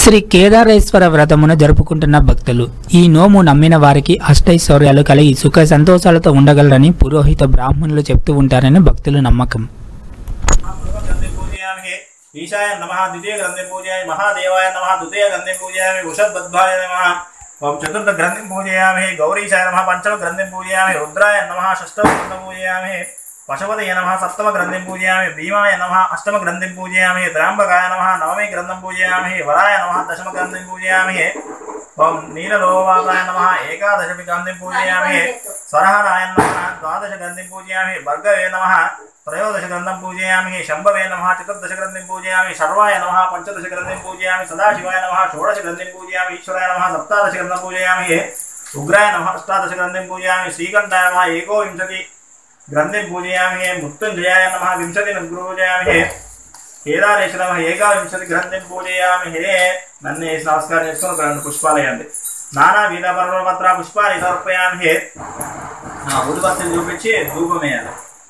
శ్రీ కేదారేశ్వర వ్రతమును జరుపుకుంటున్న భక్తులు ఈ నోము నమ్మిన వారికి అష్టైశ్వర్యాలు కలిగి సుఖ సంతోషాలతో ఉండగలరని పురోహిత బ్రాహ్మణులు చెప్తూ ఉంటారని భక్తుల నమ్మకం ग्रंथि पूजयामि ईशाय नमः द्वितीय ग्रंथि पूजयामि महादेवाय नमः तृतीय ग्रंथि पूजयामि वृषद्बद्धाय नमः ओम चतुर्थ ग्रंथि पूजयामि गौरीशाय नमः पंचम ग्रंथि पूजयामि रुद्राय नमः षष्ठम ग्रंथि पूजयामि पशुपतये नमः सप्तम ग्रंथि पूजयामि भीमाय नमः अष्टम ग्रंथि पूजयामि त्र्यंबकाय नमः नवमी ग्रंथि पूजयामि वराय नमः दशम ग्रंथि पूजयामि ओम नीललोवाकाय नमः एकादश ग्रंथि पूजयामि स्वरहराय नमः द्वादश ग्रंथि पूजयामि भर्गवे नमः त्रयोदश ग्रन्थं पूजयामि शम्भवे नमः चतुर्दश ग्रन्थिं पूजयामि सर्वाय नमः पञ्चदश ग्रन्थिं पूजयामि सदाशिवाय नमः षोडश ग्रन्थिं पूजयामि ईश्वराय नमः सप्तादश ग्रन्थं पूजयामि उग्राय नमः अष्टादश ग्रन्थिं पूजयामि श्रीकण्ठाय नमः एकोविंशति ग्रन्थिं पूजयामि मृत्युञ्जयाय नमः विंशति पूजयामि కేదారేశ్వర నమః ఏకావింశతి గ్రంథం పూజయామి హే నన్ను వేసి నమస్కారం చేసుకుని రెండు పుష్పాలు వేయండి నానా వీధ పర్వపత్ర పుష్పాలు సమర్పయామి హే ఉదిపత్తిని చూపించి ధూపం వేయాలి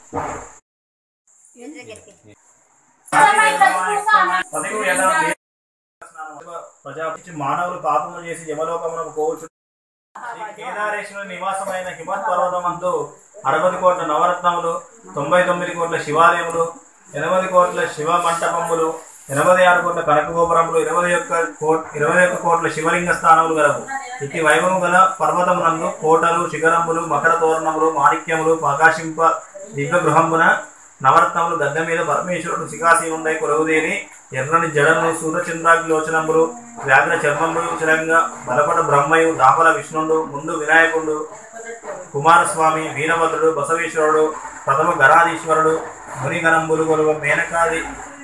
పదవి ఎలా ప్రజాపతి మానవులు పాపము చేసి యమలోకమునకు పోవచ్చు శ్రీ కేదారేశ్వరుని నివాసమైన హిమత్ పర్వతమందు అరవై కోట్ల నవరత్నములు తొంభై తొమ్మిది కోట్ల శివాలయములు ఎనభై కోట్ల శివ మంటపములు ఎనభై ఆరు కోట్ల కనక గోపురములు ఇరవై ఒక్క కోట్ ఇరవై ఒక్క కోట్ల శివలింగ స్థానములు గలవు ఇట్టి వైభవం గల పర్వతమునందు కోటలు శిఖరములు మకర తోరణములు మాణిక్యములు ప్రకాశింప దివ్య గృహమున నవరత్నములు గద్దె మీద పరమేశ్వరుడు శిఖాసీనుండై కొరవుదేని ఎర్రని జడను సూర్యచంద్రాగ్లోచనములు వ్యాఘ్ర చర్మములు చిరంగా బలపడ బ్రహ్మయు దాపల విష్ణుడు ముందు వినాయకుడు కుమారస్వామి వీరభద్రుడు బసవేశ్వరుడు ప్రథమ గణాధీశ్వరుడు మునిగణంబులు కొలువ మేనకాది